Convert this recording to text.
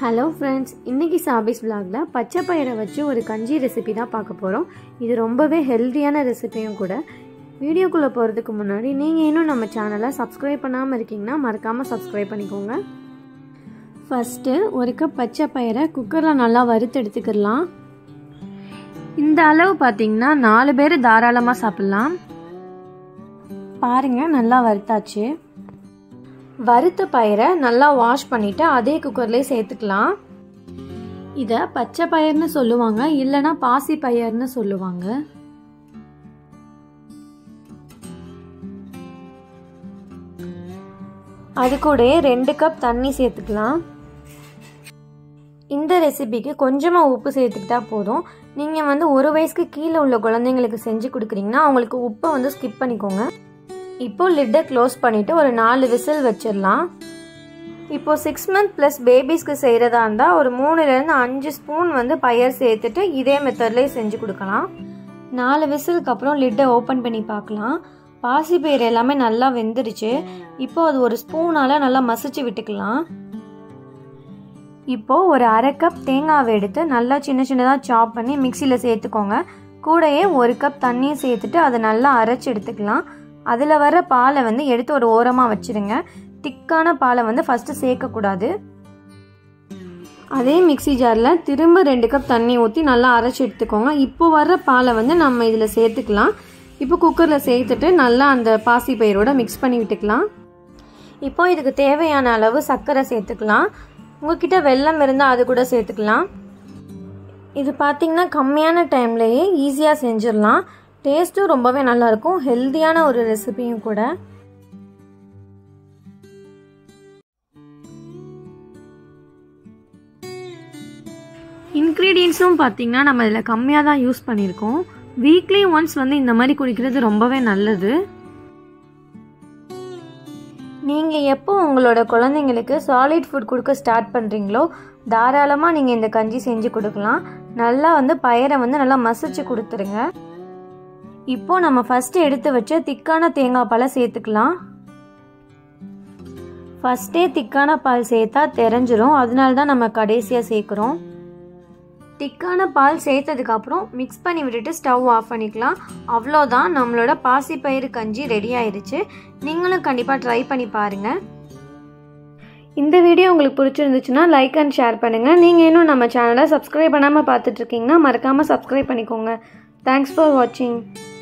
hello friends இன்றைக்கி சாபிஸ் vlogல பச்சை பயிரை வச்சு ஒரு கஞ்சி ரெசிபி தான் பார்க்க போகிறோம் இது ரொம்பவே ஹெல்த்தியான ரெசிபியும் கூட வீடியோக்குள்ளே போகிறதுக்கு முன்னாடி நீங்கள் இன்னும் நம்ம சேனலை சப்ஸ்கிரைப் பண்ணாமல் இருக்கீங்கன்னா மறக்காமல் சப்ஸ்கிரைப் பண்ணிக்கோங்க ஃபஸ்ட்டு ஒரு கப் பச்சை பயிரை குக்கரில் நல்லா வறுத்து எடுத்துக்கிடலாம் இந்த அளவு பார்த்தீங்கன்னா நாலு பேர் தாராளமாக சாப்பிட்லாம் பாருங்கள் நல்லா வறுத்தாச்சு வறுத்த பயிரை நல்லா வாஷ் பண்ணிவிட்டு அதே குக்கர்லேயே சேர்த்துக்கலாம் இதை பச்சை பயிர்னு சொல்லுவாங்க இல்லைன்னா பாசி பயிர்னு சொல்லுவாங்க அது கூட ரெண்டு கப் தண்ணி சேர்த்துக்கலாம் இந்த ரெசிபிக்கு கொஞ்சமாக உப்பு சேர்த்துக்கிட்டா போதும் நீங்கள் வந்து ஒரு வயசுக்கு கீழே உள்ள குழந்தைங்களுக்கு செஞ்சு கொடுக்குறீங்கன்னா அவங்களுக்கு உப்பை வந்து ஸ்கிப் பண்ணிக்கோங்க இப்போ லிட்டை க்ளோஸ் பண்ணிவிட்டு ஒரு நாலு விசில் வச்சிடலாம் இப்போ சிக்ஸ் மந்த் ப்ளஸ் பேபிஸ்க்கு செய்கிறதா இருந்தால் ஒரு மூணுலேருந்து அஞ்சு ஸ்பூன் வந்து பயர் சேர்த்துட்டு இதே மெத்தட்லேயே செஞ்சு கொடுக்கலாம் நாலு விசிலுக்கு அப்புறம் லிட்டை ஓப்பன் பண்ணி பார்க்கலாம் பாசிப்பயிறு எல்லாமே நல்லா வெந்துருச்சு இப்போ அது ஒரு ஸ்பூனால் நல்லா மசிச்சு விட்டுக்கலாம் இப்போ ஒரு அரை கப் தேங்காவை எடுத்து நல்லா சின்ன சின்னதாக சாப் பண்ணி மிக்சியில் சேர்த்துக்கோங்க கூடயே ஒரு கப் தண்ணியும் சேர்த்துட்டு அதை நல்லா அரைச்சி எடுத்துக்கலாம் அதில் வர பாலை வந்து எடுத்து ஒரு ஓரமாக வச்சுருங்க திக்கான பாலை வந்து ஃபஸ்ட்டு சேர்க்கக்கூடாது அதே மிக்சி ஜாரில் திரும்ப ரெண்டு கப் தண்ணி ஊற்றி நல்லா அரைச்சி எடுத்துக்கோங்க இப்போ வர்ற பாலை வந்து நம்ம இதில் சேர்த்துக்கலாம் இப்போ குக்கரில் சேர்த்துட்டு நல்லா அந்த பாசி பயிரோட மிக்ஸ் பண்ணி விட்டுக்கலாம் இப்போ இதுக்கு தேவையான அளவு சர்க்கரை சேர்த்துக்கலாம் உங்ககிட்ட வெல்லம் இருந்தால் அது கூட சேர்த்துக்கலாம் இது பார்த்திங்கன்னா கம்மியான டைம்லேயே ஈஸியாக செஞ்சிடலாம் டேஸ்ட்டும் ரொம்பவே நல்லாயிருக்கும் ஹெல்த்தியான ஒரு ரெசிபியும் கூட இன்க்ரீடியன்ஸும் பார்த்திங்கன்னா நம்ம இதில் கம்மியாக தான் யூஸ் பண்ணியிருக்கோம் வீக்லி ஒன்ஸ் வந்து இந்த மாதிரி குடிக்கிறது ரொம்பவே நல்லது நீங்கள் எப்போ உங்களோட குழந்தைங்களுக்கு சாலிட் ஃபுட் கொடுக்க ஸ்டார்ட் பண்ணுறீங்களோ தாராளமாக நீங்கள் இந்த கஞ்சி செஞ்சு கொடுக்கலாம் நல்லா வந்து பயிரை வந்து நல்லா மசிச்சு கொடுத்துருங்க இப்போ நம்ம ஃபஸ்ட்டு எடுத்து வச்ச திக்கான தேங்காய் பாலை சேர்த்துக்கலாம் ஃபஸ்ட்டே திக்கான பால் சேர்த்தா தெரிஞ்சிரும் அதனால தான் நம்ம கடைசியாக சேர்க்குறோம் திக்கான பால் சேர்த்ததுக்கப்புறம் மிக்ஸ் பண்ணி விட்டுட்டு ஸ்டவ் ஆஃப் பண்ணிக்கலாம் அவ்வளோதான் நம்மளோட பாசிப்பயிறு கஞ்சி ரெடி ஆயிடுச்சு நீங்களும் கண்டிப்பாக ட்ரை பண்ணி பாருங்கள் இந்த வீடியோ உங்களுக்கு பிடிச்சிருந்துச்சுன்னா லைக் அண்ட் ஷேர் பண்ணுங்கள் நீங்கள் இன்னும் நம்ம சேனலை சப்ஸ்கிரைப் பண்ணாமல் பார்த்துட்ருக்கீங்கன்னா மறக்காமல் சப்ஸ்கிரைப் பண்ணிக்கோங்க தேங்க்ஸ் ஃபார் வாட்சிங்